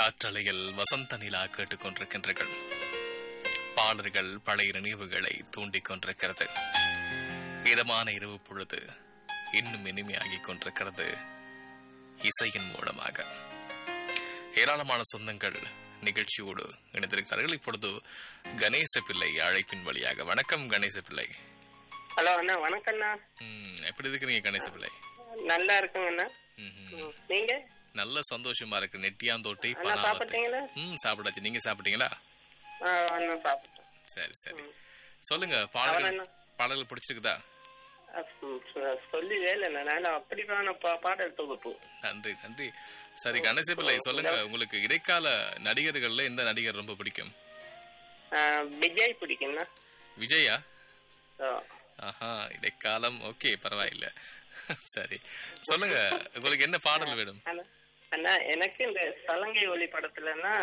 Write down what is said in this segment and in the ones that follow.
காற்றலையில் வசந்த நிலா கேட்டுக்கொண்டிருக்கின்றீர்கள் பாடல்கள் பழைய நினைவுகளை தூண்டிக் கொண்டிருக்கிறது இதமான இரவு பொழுது இன்னும் இனிமையாகிக் கொண்டிருக்கிறது இசையின் மூலமாக ஏராளமான சொந்தங்கள் நிகழ்ச்சியோடு இணைந்திருக்கிறார்கள் இப்பொழுது கணேச பிள்ளை அழைப்பின் வழியாக வணக்கம் கணேச பிள்ளை ஹலோ அண்ணா வணக்கம் அண்ணா ம், எப்படி இருக்கிறீங்க கணேச பிள்ளை நல்லா இருக்குங்க அண்ணா ம்ஹும். ம், நீங்க நல்ல சந்தோஷமா இருக்கு நெட்டியாந்தோட்டை அண்ணா பனாவத்தை சாப்பிட்டீங்களா ம் சாப்பிட்டாச்சு நீங்க சாப்பிட்டீங்களா ஆ, அண்ணா சாப்பிட்டேன் சரி சரி சொல்லுங்க அவன் பாடல்கள் என்ன? பாடல்கள் பிடிச்சிருக்குதா அ, ம், சொ- சொல்லி வேலை நான் அப்படிதான் பா பாடல் தொகுப்பு நன்றி நன்றி சரி கணேச பிள்ளை சொல்லுங்க உங்களுக்கு இடைக்கால நடிகர்கள்ல எந்த நடிகர் ரொம்ப பிடிக்கும் ஆ, விஜய் பிடிக்கும்ண்ணா விஜயா ஓ. ஆஹா இடைக்காலம் ஓகே பரவாயில்ல சரி சொல்லுங்க உங்களுக்கு என்ன பாடல் வேணும் அண்ணா அண்ணா எனக்கு இந்த சலங்கை ஒளி படத்துலன்னா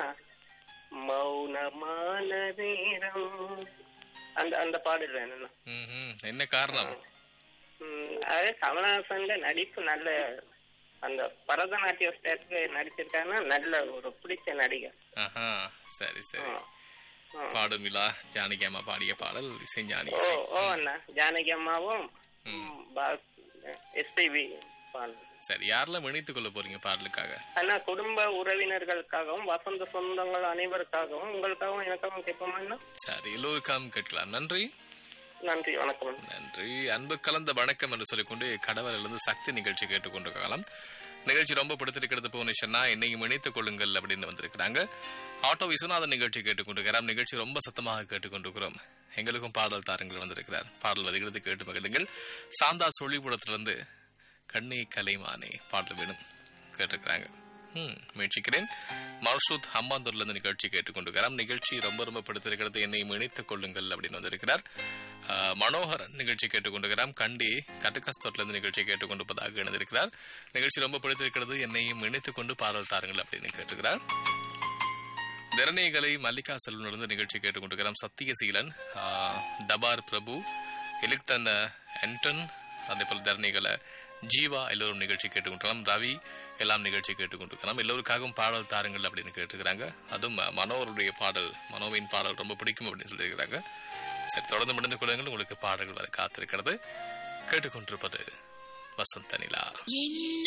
மௌனமான நேரம் அந்த அந்த பாடல் வேணும்ண்ணா ம்ஹும். என்ன காரணம் ம், அது கமலஹாசன்ல நடிப்பு நல்ல அந்த பரதநாட்டிய ஸ்டேட்டுக்கு நடிச்சிருக்காங்கன்னா நல்ல ஒரு பிடிச்ச நடிகர் ஆஹா சரி சரி ஆ. ஆ. பாடும் விழா ஜானகி அம்மா பாடிய பாடல் இசைஞானி ஓ இசை ஓ அண்ணா ஜானகி அம்மாவும் எஸ்பிபி சரி யாரெல்லாம் இணைத்துக் கொள்ள போறீங்க பாடலுக்காக அண்ணா குடும்ப உறவினர்களுக்காகவும் வசந்த சொந்தங்கள் அனைவருக்காகவும் உங்களுக்காகவும் எனக்காகவும் கேட்போமா அண்ணா சரி எல்லோருக்காகவும் கேட்கலாம் நன்றி நன்றி வணக்கம் அண்ணா. நன்றி அன்பு கலந்த வணக்கம் என்று சொல்லிக்கொண்டு கடவுளிலிருந்து சக்தி நிகழ்ச்சி கேட்டுக்கொண்டிருக்கலாம் நிகழ்ச்சி ரொம்ப பிடித்திருக்கிறது புவனேஸ்வரனா என்னையும் இணைத்துக் கொள்ளுங்கள் அப்படின்னு வந்திருக்கிறாங்க ஆட்டோ விஸ்வநாதன் நிகழ்ச்சி கேட்டுக்கொண்டிருக்கிறார் நிகழ்ச்சி ரொம்ப சத்தமாக கேட்டுக்கொண்டிருக்கிறோம் எங்களுக்கும் பாடல் தாரங்கள் வந்திருக்கிறார் பாடல் வரிகளுக்கு கேட்டு மகிழுங்கள் சாந்தா சொல்லிபுரத்திலிருந்து கண்ணே கலைமானே பாடல் வேணும் கேட்டிருக்கிறாங்க ம் முயற்சிக்கிறேன் மர்ஷூத் ஹம்பாந்தூர்ல இருந்து நிகழ்ச்சி கேட்டுக்கொண்டிருக்கிறார் நிகழ்ச்சி ரொம்ப ரொம்ப பிடித்திருக்கிறது என்னையும் இணைத்துக் கொள்ளுங்கள் அப்படின்னு வந்திருக்கிறார் ஆஹ், மனோகரன் நிகழ்ச்சி கேட்டுக்கொண்டிருக்கிறார் கண்டி கட்டுக்கஸ்தோட்ல இருந்து நிகழ்ச்சி கேட்டுக்கொண்டிருப்பதாக இணைந்திருக்கிறார் நிகழ்ச்சி ரொம்ப பிடித்திருக்கிறது என்னையும் இணைத்துக் கொண்டு பாடல் தாருங்கள் அப்படின்னு கேட்டுக்கிறார் திறனைகளை மல்லிகா செல்வனிலிருந்து நிகழ்ச்சி கேட்டுக்கொண்டிருக்கிறார் சத்தியசீலன் ஆஹ், டபார் பிரபு எலிக்தன் ஆண்டன் அதே போல தரணிகளை ஜீவா எல்லோரும் நிகழ்ச்சி கேட்டுக்கொண்டிருக்கலாம் ரவி எல்லாம் நிகழ்ச்சி கேட்டுக்கொண்டிருக்கலாம் எல்லோருக்காகவும் பாடல் தாருங்கள் அப்படின்னு கேட்டுக்கிறாங்க அதுவும் மனோருடைய பாடல் மனோவின் பாடல் ரொம்ப பிடிக்கும் அப்படின்னு சொல்லியிருக்கிறாங்க சரி தொடர்ந்து முடிந்து கொள்ளுங்கள் உங்களுக்கு பாடல்கள் வர காத்திருக்கிறது கேட்டுக்கொண்டிருப்பது வசந்த நிலா என்ன